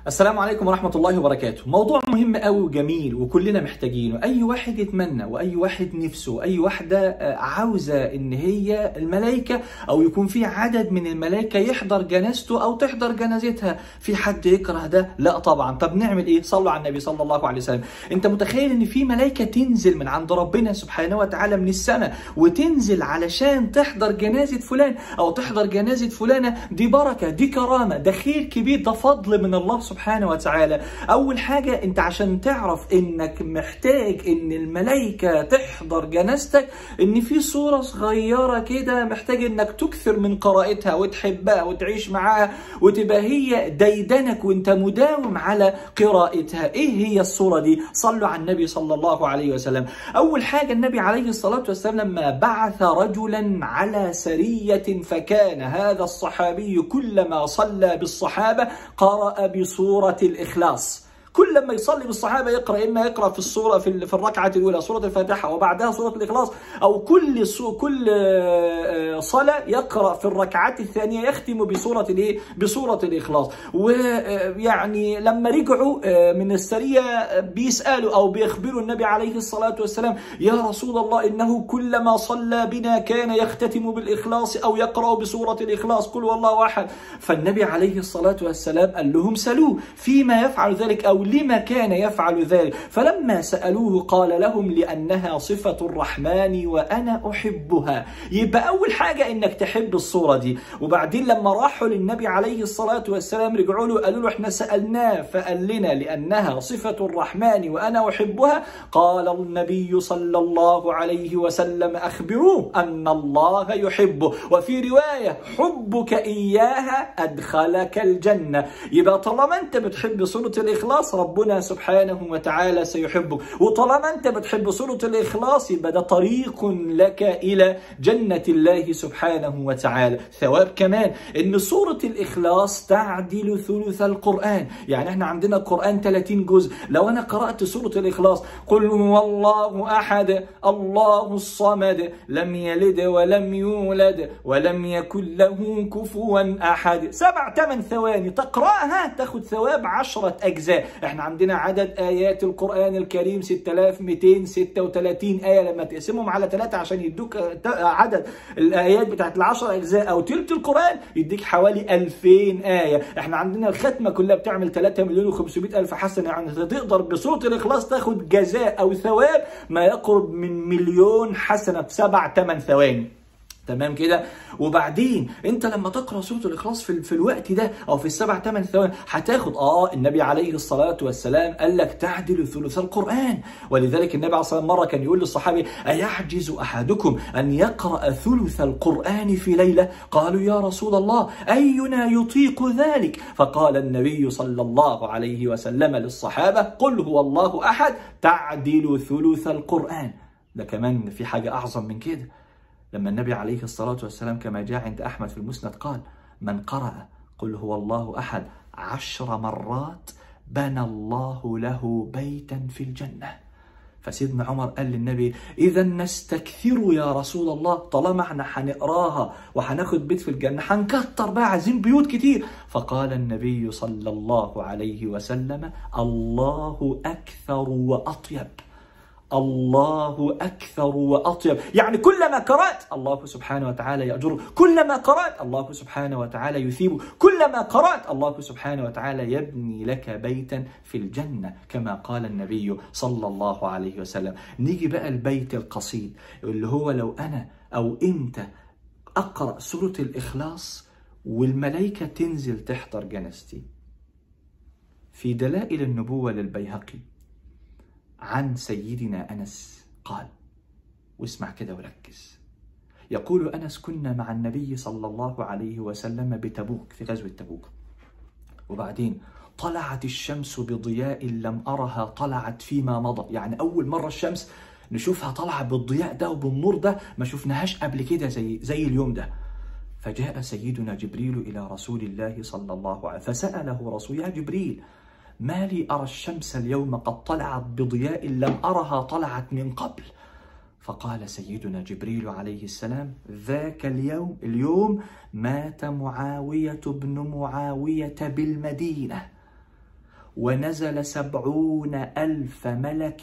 السلام عليكم ورحمة الله وبركاته موضوع مهم قوي وجميل وكلنا محتاجينه أي واحد يتمنى وأي واحد نفسه وأي واحدة عاوزة إن هي الملائكة أو يكون في عدد من الملائكة يحضر جنازته أو تحضر جنازتها في حد يكره ده لا طبعا طب نعمل إيه صلوا على النبي صلى الله عليه وسلم أنت متخيل إن في ملائكة تنزل من عند ربنا سبحانه وتعالى من السماء وتنزل علشان تحضر جنازة فلان أو تحضر جنازة فلانة دي بركة دي كرامة ده خير كبير ده فضل من الله سبحانه وتعالى اول حاجه انت عشان تعرف انك محتاج ان الملائكه تحضر جنازتك ان في صوره صغيره كده محتاج انك تكثر من قراءتها وتحبها وتعيش معاها وتبقى هي ديدنك وانت مداوم على قراءتها ايه هي الصوره دي صلوا على النبي صلى الله عليه وسلم اول حاجه النبي عليه الصلاه والسلام لما بعث رجلا على سريه فكان هذا الصحابي كلما صلى بالصحابه قرأ بصورة الإخلاص كل لما يصلي بالصحابة يقرأ إما يقرأ في الصورة في في الركعة الأولى سورة الفاتحة وبعدها سورة الإخلاص أو كل كل صلاة يقرأ في الركعة الثانية يختم بسورة الإيه؟ بسورة الإخلاص ويعني لما رجعوا من السرية بيسألوا أو بيخبروا النبي عليه الصلاة والسلام يا رسول الله إنه كلما صلى بنا كان يختتم بالإخلاص أو يقرأ بسورة الإخلاص قل والله أحد فالنبي عليه الصلاة والسلام قال لهم سلوه فيما يفعل ذلك أو لما كان يفعل ذلك فلما سألوه قال لهم لأنها صفة الرحمن وأنا أحبها يبقى أول حاجة إنك تحب الصورة دي وبعدين لما راحوا للنبي عليه الصلاة والسلام رجعوا له قالوا له احنا سألناه فقال لنا لأنها صفة الرحمن وأنا أحبها قال النبي صلى الله عليه وسلم أخبروه أن الله يحبه وفي رواية حبك إياها أدخلك الجنة يبقى طالما أنت بتحب سورة الإخلاص ربنا سبحانه وتعالى سيحبك وطالما أنت بتحب سورة الإخلاص يبقى ده طريق لك إلى جنة الله سبحانه وتعالى ثواب كمان إن سورة الإخلاص تعدل ثلث القرآن يعني احنا عندنا القرآن 30 جزء لو أنا قرأت سورة الإخلاص قل هو الله أحد الله الصمد لم يلد ولم يولد ولم يكن له كفوا أحد سبع ثمان ثواني تقرأها تاخد ثواب عشرة أجزاء احنا عندنا عدد آيات القرآن الكريم 6236 آية لما تقسمهم على ثلاثة عشان يدوك عدد الآيات بتاعت العشر أجزاء أو تلت القرآن يديك حوالي 2000 آية احنا عندنا الختمة كلها بتعمل 3 مليون و500 ألف حسنة يعني تقدر بصورة الإخلاص تاخد جزاء أو ثواب ما يقرب من مليون حسنة في سبع ثمان ثواني تمام كده وبعدين انت لما تقرا سوره الاخلاص في, في الوقت ده او في السبع ثمان ثواني هتاخد اه النبي عليه الصلاه والسلام قال لك تعدل ثلث القران ولذلك النبي عليه الصلاه مره كان يقول للصحابي ايعجز احدكم ان يقرا ثلث القران في ليله قالوا يا رسول الله اينا يطيق ذلك فقال النبي صلى الله عليه وسلم للصحابه قل هو الله احد تعدل ثلث القران ده كمان في حاجه اعظم من كده لما النبي عليه الصلاة والسلام كما جاء عند أحمد في المسند قال من قرأ قل هو الله أحد عشر مرات بنى الله له بيتا في الجنة فسيدنا عمر قال للنبي إذا نستكثر يا رسول الله طالما احنا هنقراها وهناخد بيت في الجنة هنكتر بقى عايزين بيوت كتير فقال النبي صلى الله عليه وسلم الله أكثر وأطيب الله أكثر وأطيب يعني كلما قرأت الله سبحانه وتعالى يأجر كلما قرأت الله سبحانه وتعالى يثيب كلما قرأت الله سبحانه وتعالى يبني لك بيتا في الجنة كما قال النبي صلى الله عليه وسلم نيجي بقى البيت القصيد اللي هو لو أنا أو أنت أقرأ سورة الإخلاص والملائكة تنزل تحضر جنازتي في دلائل النبوة للبيهقي عن سيدنا انس قال واسمع كده وركز يقول انس كنا مع النبي صلى الله عليه وسلم بتبوك في غزوه تبوك وبعدين طلعت الشمس بضياء لم ارها طلعت فيما مضى يعني اول مره الشمس نشوفها طالعه بالضياء ده وبالنور ده ما شفناهاش قبل كده زي زي اليوم ده فجاء سيدنا جبريل الى رسول الله صلى الله عليه وسلم فساله رسول يا جبريل ما لي أرى الشمس اليوم قد طلعت بضياء لم أرها طلعت من قبل فقال سيدنا جبريل عليه السلام ذاك اليوم اليوم مات معاوية بن معاوية بالمدينة ونزل سبعون ألف ملك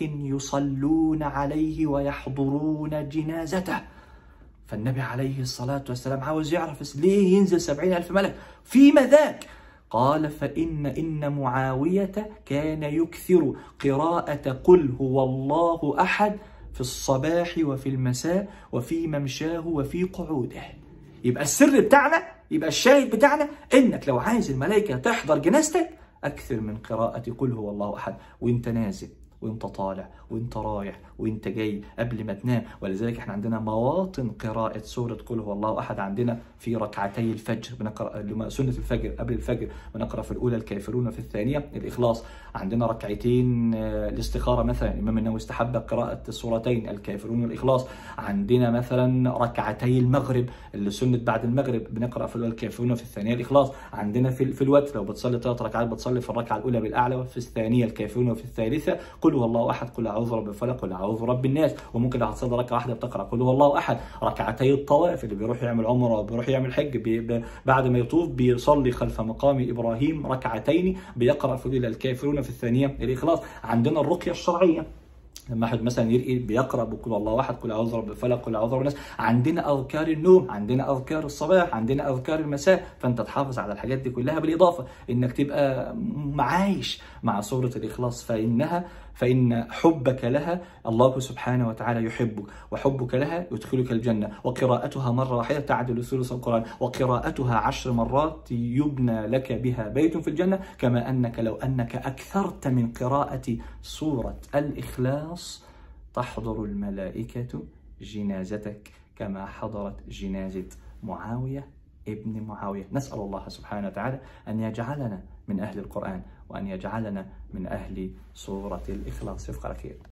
يصلون عليه ويحضرون جنازته فالنبي عليه الصلاة والسلام عاوز يعرف ليه ينزل سبعين ألف ملك فيما ذاك قال فإن إن معاوية كان يكثر قراءة قل هو الله أحد في الصباح وفي المساء وفي ممشاه وفي قعوده يبقى السر بتاعنا يبقى الشاهد بتاعنا انك لو عايز الملائكه تحضر جنازتك اكثر من قراءه قل هو الله احد وانت نازل وانت طالع وانت رايح وانت جاي قبل ما تنام ولذلك احنا عندنا مواطن قراءة سورة قل هو الله احد عندنا في ركعتي الفجر بنقرا اللي سنة الفجر قبل الفجر بنقرا في الاولى الكافرون في الثانية الاخلاص عندنا ركعتين الاستخارة مثلا الامام النووي استحب قراءة السورتين الكافرون والاخلاص عندنا مثلا ركعتي المغرب اللي سنة بعد المغرب بنقرا في الاولى الكافرون في الثانية الاخلاص عندنا في في الوتر لو بتصلي ثلاث ركعات بتصلي في الركعة الاولى بالاعلى وفي الثانية الكافرون وفي الثالثة قل هو الله احد قل اعوذ برب الفلق قل اعوذ برب الناس وممكن لو هتصلي ركعه واحده بتقرا قل هو الله احد ركعتي الطواف اللي بيروح يعمل عمره بيروح يعمل حج بي بي بعد ما يطوف بيصلي خلف مقام ابراهيم ركعتين بيقرا في الاولى الكافرون في الثانيه الاخلاص عندنا الرقيه الشرعيه لما احد مثلا يرقي بيقرا بقول الله واحد قل اعوذ برب الفلق قل اعوذ برب الناس عندنا اذكار النوم عندنا اذكار الصباح عندنا اذكار المساء فانت تحافظ على الحاجات دي كلها بالاضافه انك تبقى عايش مع سوره الاخلاص فانها فإن حبك لها الله سبحانه وتعالى يحبك وحبك لها يدخلك الجنة وقراءتها مرة واحدة تعدل ثلث القرآن وقراءتها عشر مرات يبنى لك بها بيت في الجنة كما أنك لو أنك أكثرت من قراءة سورة الإخلاص تحضر الملائكة جنازتك كما حضرت جنازة معاوية ابن معاوية نسأل الله سبحانه وتعالى أن يجعلنا من أهل القرآن وأن يجعلنا من أهل سورة الإخلاص يفقر خير